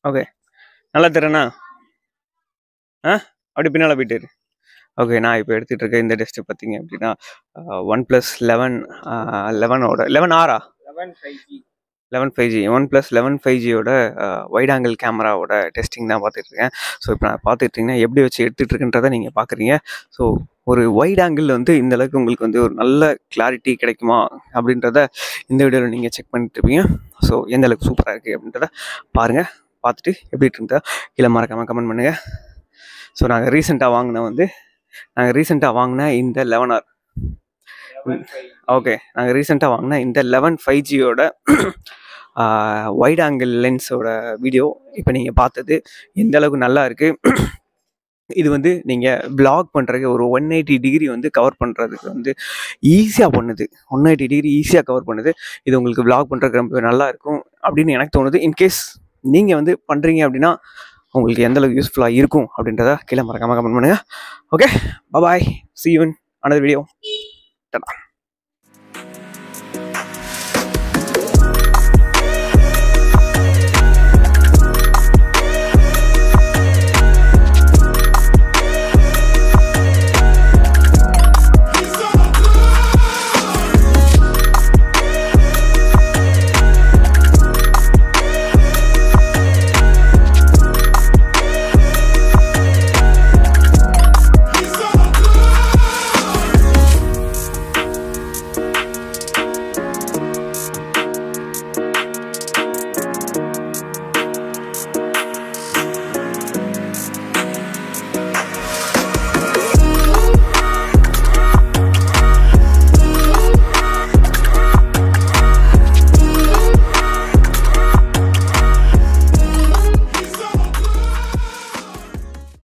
Okay நல்லா தரேண்ணா ஆ அப்படி பின்னால் போயிட்டு இரு. ஓகே நான் இப்போ எடுத்துகிட்டு இருக்க இந்த டெஸ்ட்டு பார்த்தீங்க அப்படின்னா ஒன் ப்ளஸ் லெவன் லெவனோட லெவன் ஆரா eleven five G eleven five G one plus eleven five ஜியோட வைட் ஆங்கிள் கேமராவோட டெஸ்டிங் தான் பார்த்துட்டு இருக்கேன் ஸோ இப்போ நான் பார்த்துட்டு இருக்கீங்கன்னா எப்படி வச்சு எடுத்துகிட்டு இருக்குன்றதை நீங்கள் பார்க்குறீங்க ஸோ ஒரு வைட் ஆங்கிள் வந்து இந்த அளவுக்கு உங்களுக்கு வந்து ஒரு நல்ல கிளாரிட்டி கிடைக்குமா அப்படின்றத இந்த வீடியோவில் நீங்கள் செக் பண்ணிட்டு இருப்பீங்க ஸோ எந்த அளவுக்கு சூப்பராக இருக்குது அப்படின்றத பாருங்கள் பார்த்துட்டு எப்படி இருந்தால் கீழே மறக்காமல் கமெண்ட் பண்ணுங்கள் ஸோ நாங்கள் ரீசெண்டாக வாங்கின வந்து நாங்கள் ரீசெண்டாக வாங்கின இந்த eleven R eleven five okay நாங்கள் ரீசெண்டாக வாங்கின இந்த லெவன் ஃபைவ் ஜியோட வைட் ஆங்கிள் லென்ஸோட வீடியோ இப்போ நீங்கள் பார்த்தது எந்த அளவுக்கு நல்லா இருக்குது இது வந்து நீங்கள் பிளாக் பண்ணுறதுக்கு ஒரு ஒன் எயிட்டி டிகிரி வந்து கவர் பண்ணுறதுக்கு வந்து ஈஸியாக பண்ணுது ஒன் எயிட்டி டிகிரி ஈஸியாக கவர் பண்ணுது இது உங்களுக்கு பிளாக் பண்ணுறதுக்கு ரொம்ப நல்லா இருக்கும் அப்படின்னு எனக்கு தோணுது இன்கேஸ் நீங்கள் வந்து பண்ணுறீங்க அப்படின்னா உங்களுக்கு எந்த அளவுக்கு யூஸ்ஃபுல்லாக இருக்கும் அப்படின்றத கீழே மறக்காமல் கமெண்ட் பண்ணுங்கள் okay bye see you in another video